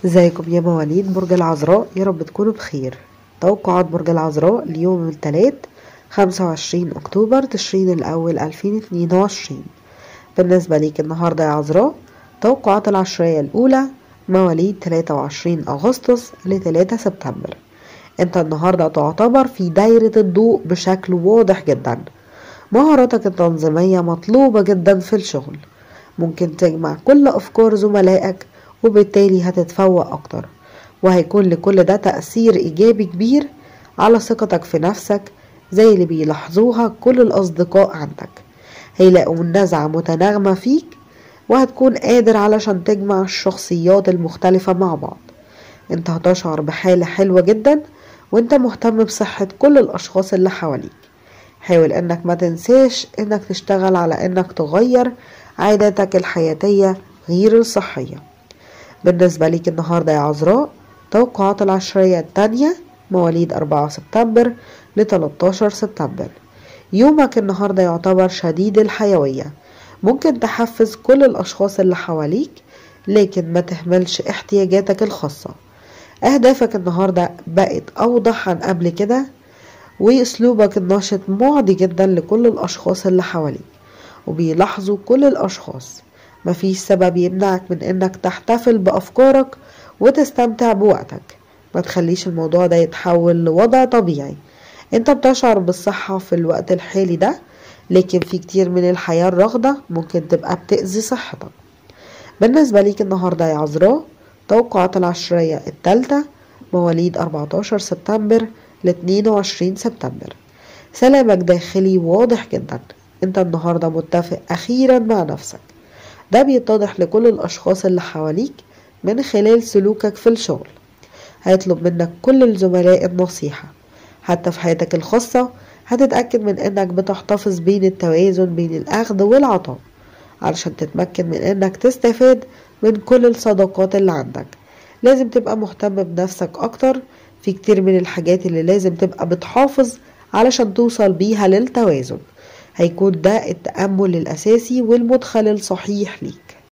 ازيكم يا مواليد برج العذراء يا رب تكونوا بخير توقعات برج العذراء اليوم الثلاث 25 أكتوبر تشرين الأول 2022 بالنسبة ليك النهاردة يا عذراء توقعات العشرية الأولى مواليد 23 أغسطس ل 3 سبتمبر انت النهاردة تعتبر في دايرة الضوء بشكل واضح جدا مهاراتك التنظيمية مطلوبة جدا في الشغل ممكن تجمع كل أفكار زملائك وبالتالي هتتفوق أكتر وهيكون لكل ده تأثير إيجابي كبير على ثقتك في نفسك زي اللي بيلاحظوها كل الأصدقاء عندك هيلاقوا النزعة متناغمة فيك وهتكون قادر علشان تجمع الشخصيات المختلفة مع بعض انت هتشعر بحالة حلوة جدا وانت مهتم بصحة كل الأشخاص اللي حواليك حاول انك ما تنساش انك تشتغل على انك تغير عاداتك الحياتية غير الصحية بالنسبة ليك النهاردة يا عذراء توقعات العشرية التانية مواليد 4 سبتمبر ل 13 سبتمبر يومك النهاردة يعتبر شديد الحيوية ممكن تحفز كل الأشخاص اللي حواليك لكن ما تهملش احتياجاتك الخاصة أهدافك النهاردة بقت أوضح عن قبل كده وأسلوبك الناشط معدي جدا لكل الأشخاص اللي حواليك وبيلاحظوا كل الأشخاص مفيش سبب يمنعك من إنك تحتفل بأفكارك وتستمتع بوقتك ما تخليش الموضوع ده يتحول لوضع طبيعي انت بتشعر بالصحة في الوقت الحالي ده لكن في كتير من الحياة الرغدة ممكن تبقى بتأذي صحتك بالنسبة ليك النهاردة يا عذراء توقعات العشرية التالتة مواليد 14 سبتمبر ل 22 سبتمبر سلامك داخلي واضح جدا انت النهاردة متفق أخيرا مع نفسك ده بيتضح لكل الأشخاص اللي حواليك من خلال سلوكك في الشغل هيطلب منك كل الزملاء النصيحة حتى في حياتك الخاصة هتتأكد من انك بتحتفظ بين التوازن بين الأخذ والعطاء علشان تتمكن من انك تستفاد من كل الصداقات اللي عندك لازم تبقى مهتم بنفسك أكتر في كتير من الحاجات اللي لازم تبقى بتحافظ علشان توصل بيها للتوازن هيكون ده التأمل الأساسي والمدخل الصحيح ليك